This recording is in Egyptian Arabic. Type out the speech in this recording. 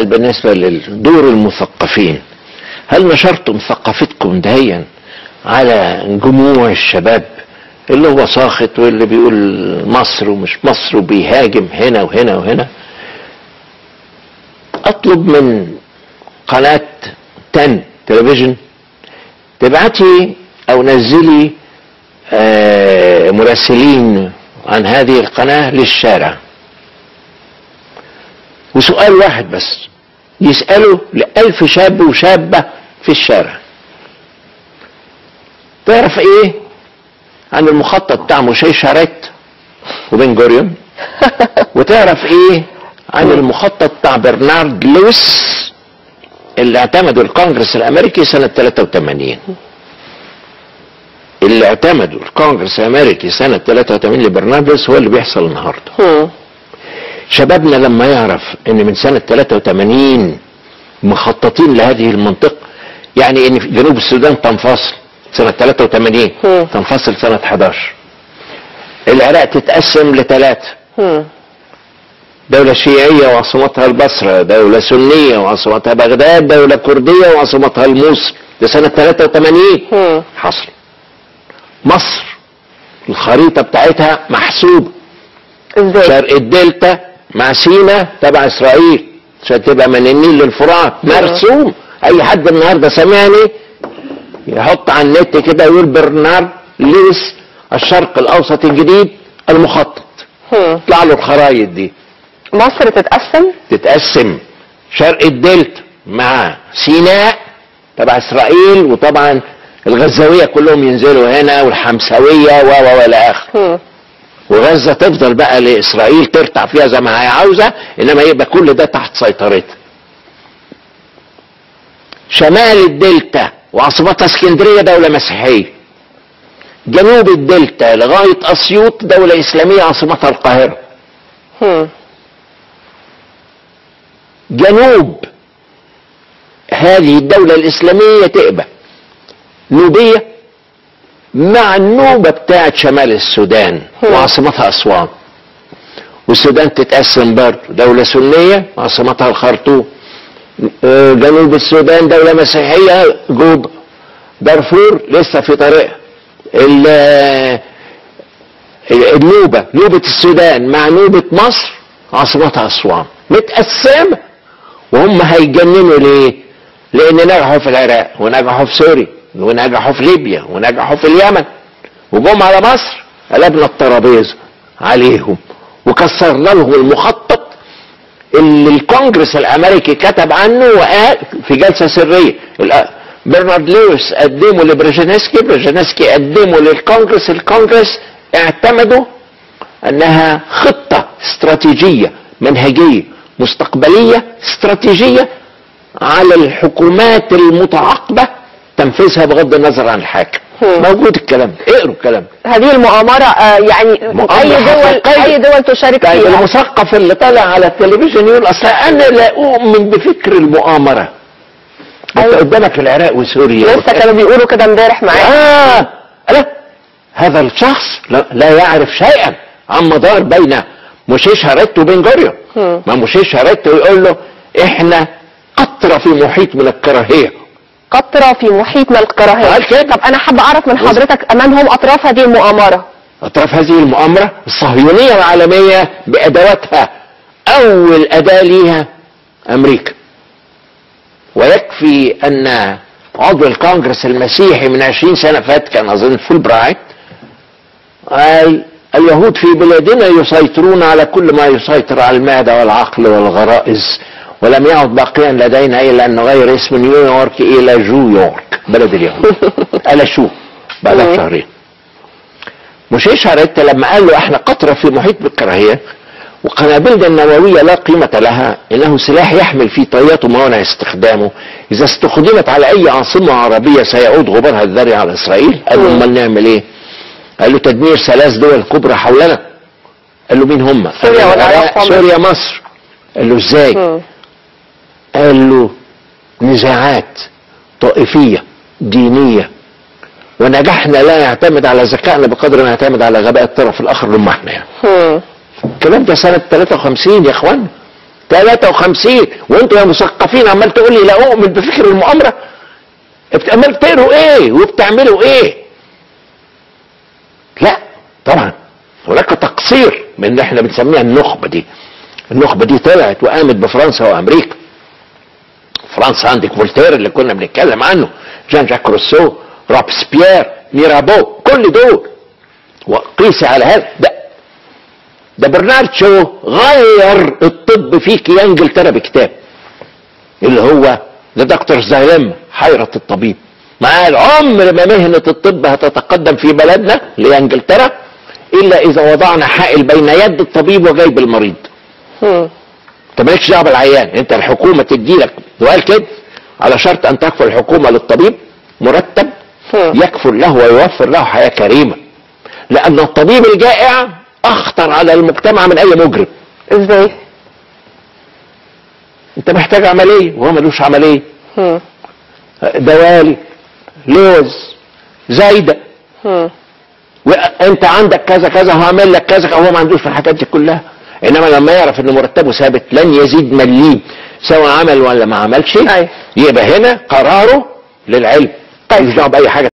بالنسبة لدور المثقفين هل نشرتم ثقافتكم دهيا على جموع الشباب اللي هو ساخط واللي بيقول مصر ومش مصر وبيهاجم هنا وهنا وهنا اطلب من قناة تن تلفزيون تبعتي او نزلي آه، مراسلين عن هذه القناة للشارع وسؤال واحد بس يسألوا لألف شاب وشابة في الشارع تعرف ايه عن المخطط بتاع موشي شاريت وبن جوريون وتعرف ايه عن المخطط بتاع برنارد لويس اللي اعتمده الكونجرس الامريكي سنة 83 اللي اعتمده الكونجرس الامريكي سنة 83 لبرنارد لويس هو اللي بيحصل النهارده هم. شبابنا لما يعرف ان من سنة 83 مخططين لهذه المنطقة يعني ان في جنوب السودان تنفصل سنة 83 مم. تنفصل سنة 11 العراق تتقسم لثلاثة هم. دولة شيعية وعاصمتها البصرة دولة سنية وعاصمتها بغداد دولة كردية وعاصمتها الموصل ده سنة 83 هم. حصل مصر الخريطة بتاعتها محسوبة ازاي شرق الدلتا مع سينا تبع اسرائيل عشان تبقى من النيل للفرات مرسوم اي حد النهارده سامعني يحط على النت كده يقول برنارد لويس الشرق الاوسط الجديد المخطط هم. يطلع له الخرايط دي مصر تتقسم تتقسم شرق الدلتا مع سيناء تبع اسرائيل وطبعا الغزاويه كلهم ينزلوا هنا والحمساويه و و والى اخره هم. وغزه تفضل بقى لاسرائيل ترتع فيها زي ما هي عاوزه انما يبقى كل ده تحت سيطرتها. شمال الدلتا وعاصمتها اسكندريه دوله مسيحيه. جنوب الدلتا لغايه اسيوط دوله اسلاميه عاصمتها القاهره. هم. جنوب هذه الدوله الاسلاميه تبقى نوبيه مع النوبه بتاعت شمال السودان هم. وعاصمتها اسوان. والسودان تتقسم برضه دولة سنية عاصمتها الخرطوم آه، جنوب السودان دولة مسيحية جوب دارفور لسه في طريقها ال- آه، النوبة نوبة السودان مع نوبة مصر عاصمتها أسوان متقسمة وهم هيجننوا ليه؟ لأن نجحوا في العراق ونجحوا في سوريا ونجحوا في ليبيا ونجحوا في اليمن وجم على مصر قلبنا الترابيزة عليهم وكسرنا لهم المخطط اللي الكونجرس الامريكي كتب عنه وقال في جلسه سريه الأ- برنارد لويس قدمه لبرجينسكي برجينسكي قدمه للكونجرس الكونجرس اعتمدوا انها خطه استراتيجيه منهجيه مستقبليه استراتيجيه على الحكومات المتعاقبه تنفيذها بغض النظر عن الحاكم هم. موجود الكلام ده اقروا الكلام ده هذه المؤامرة آه، يعني مؤامرة أي دول حقيقية. أي دول تشارك طيب فيها المثقف اللي طالع على التلفزيون يقول اصل انا لا اؤمن بفكر المؤامره انت أيوة. قدامك العراق وسوريا لسه كانوا بيقولوا كده امبارح معايا اه لا هذا الشخص لا, لا يعرف شيئا عن مدار بين موشي شاريت وبن جوريون هم. ما موشي شاريت يقول له احنا قطره في محيط من الكراهيه قطرة في محيط من الكراهية قال كده. طب أنا حابة أعرف من حضرتك أمامهم أطراف هذه المؤامرة اطراف هذه المؤامره الصهيونيه العالميه بادواتها اول اداه ليها امريكا ويكفي ان عضو الكونجرس المسيحي من 20 سنه فات كان اظن فول برايت قال اليهود في بلادنا يسيطرون على كل ما يسيطر على المعده والعقل والغرائز ولم يعد باقيا لدينا الا ان نغير اسم نيويورك الى جويورك بلد اليهود قال شو بعد شهرين مش اشعرت لما قال له احنا قطره في محيط بالكراهيه وقنابلنا النوويه لا قيمه لها انه سلاح يحمل في طيات وموانع استخدامه اذا استخدمت على اي عاصمه عربيه سيعود غبارها الذري على اسرائيل قال له امال نعمل ايه؟ قال له تدمير ثلاث دول كبرى حولنا قال له مين هم؟ سوريا قال له والعراق العراق، ومصر. سوريا مصر قال له ازاي؟ هم. قال له نزاعات طائفية دينية ونجاحنا لا يعتمد على ذكائنا بقدر ما يعتمد على غباء الطرف الآخر لما احنا يعني هم. الكلام ده سنة 53 يا اخوان 53 وانتوا يا مثقفين عمال تقول لي لا اؤمن بفكر المؤامره عمال تقروا ايه وبتعملوا ايه لا طبعا هناك تقصير من اللي احنا بنسميها النخبه دي النخبه دي طلعت وقامت بفرنسا وامريكا فرنسا عندك فولتير اللي كنا بنتكلم عنه جان جاك روسو رابسبيير ميرابو كل دول وقيس على هذا ده ده برنارد شو غير الطب في كيان انجلترا بكتاب اللي هو ده دكتور زايلم حيرة الطبيب مع العمر ما مهنة الطب هتتقدم في بلدنا لانجلترا الا اذا وضعنا حائل بين يد الطبيب وجيب المريض مم. انت مالكش دعوه بالعيان انت الحكومه تدي لك وقال كده على شرط ان تكفل الحكومه للطبيب مرتب مم. يكفل له ويوفر له حياه كريمه لان الطبيب الجائع اخطر على المجتمع من اي مجرم ازاي انت محتاج عمليه وهو ملوش عمليه مم. دوالي لوز زايده مم. وانت عندك كذا كذا هعمل لك كذا هو ما عندوش في الحاجات دي كلها انما لما يعرف ان مرتبه ثابت لن يزيد مليم سواء عمل ولا ما عملش أيوة. يبقى هنا قراره للعلم طيب. مش دعوه باي حاجه